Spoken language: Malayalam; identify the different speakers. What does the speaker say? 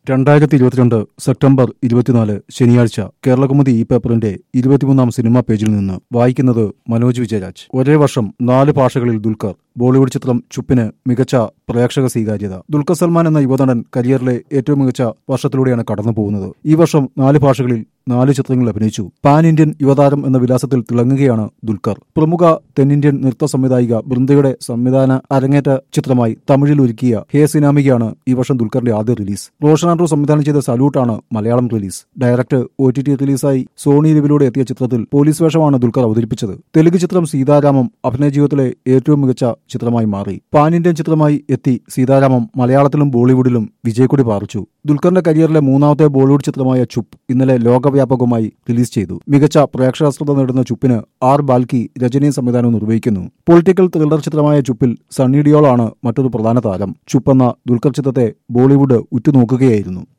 Speaker 1: രണ്ടായിരത്തി ഇരുപത്തിരണ്ട് സെപ്റ്റംബർ ഇരുപത്തിനാല് ശനിയാഴ്ച കേരളകൗമുദി ഈ പേപ്പറിന്റെ ഇരുപത്തിമൂന്നാം സിനിമാ പേജിൽ നിന്ന് വായിക്കുന്നത് മനോജ് വിജയരാജ് ഒരേ വർഷം നാല് ഭാഷകളിൽ ദുൽഖർ ബോളിവുഡ് ചിത്രം ചുപ്പിന് മികച്ച പ്രേക്ഷക സ്വീകാര്യത ദുൽഖർ സൽമാൻ എന്ന യുവനടൻ കരിയറിലെ ഏറ്റവും മികച്ച വർഷത്തിലൂടെയാണ് കടന്നു പോകുന്നത് ഈ വർഷം നാല് ഭാഷകളിൽ നാല് ചിത്രങ്ങൾ അഭിനയിച്ചു പാൻ ഇന്ത്യൻ യുവതാരം എന്ന വിലാസത്തിൽ തിളങ്ങുകയാണ് ദുൽഖർ പ്രമുഖ തെന്നിന്ത്യൻ നൃത്ത സംവിധായിക ബൃന്ദയുടെ സംവിധാന അരങ്ങേറ്റ ചിത്രമായി തമിഴിൽ ഒരുക്കിയ ഹേ സിനാമികയാണ് ഈ വർഷം ദുൽഖറിന്റെ ആദ്യ റിലീസ് റോഷൻ ആൻഡ്രൂ സംവിധാനം ചെയ്ത സല്യൂട്ടാണ് Malayalam release direct O T T റിലീസായി സോണി ലിവിലൂടെ എത്തിയ ചിത്രത്തിൽ പോലീസ് വേഷമാണ് ദുൽഖർ അവതരിപ്പിച്ചത് തെലുങ്ക് ചിത്രം സീതാരാമം അഭിനയ ജീവിതത്തിലെ ഏറ്റവും മികച്ച ചിത്രമായി മാറി പാൻ ഇന്ത്യൻ ചിത്രമായി എത്തി സീതാരാമം മലയാളത്തിലും ബോളിവുഡിലും വിജയക്കൊടി പാറിച്ചു ദുൽഖറിന്റെ കരിയറിലെ മൂന്നാമത്തെ ബോളിവുഡ് ചിത്രമായ ചുപ്പ് ഇന്നലെ ലോകവ്യാപകമായി റിലീസ് ചെയ്തു മികച്ച പ്രേക്ഷകാശ്രദ്ധ നേടുന്ന ചുപ്പിന് ആർ ബാൽക്കി രചനയും സംവിധാനവും നിർവഹിക്കുന്നു പൊളിറ്റിക്കൽ ത്രില്ലർ ചിത്രമായ ചുപ്പിൽ സണ്ണി ഡിയോളാണ് മറ്റൊരു പ്രധാന താരം ചുപ്പ് എന്ന ദുൽഖർ ചിത്രത്തെ ബോളിവുഡ് ഉറ്റുനോക്കുകയായിരുന്നു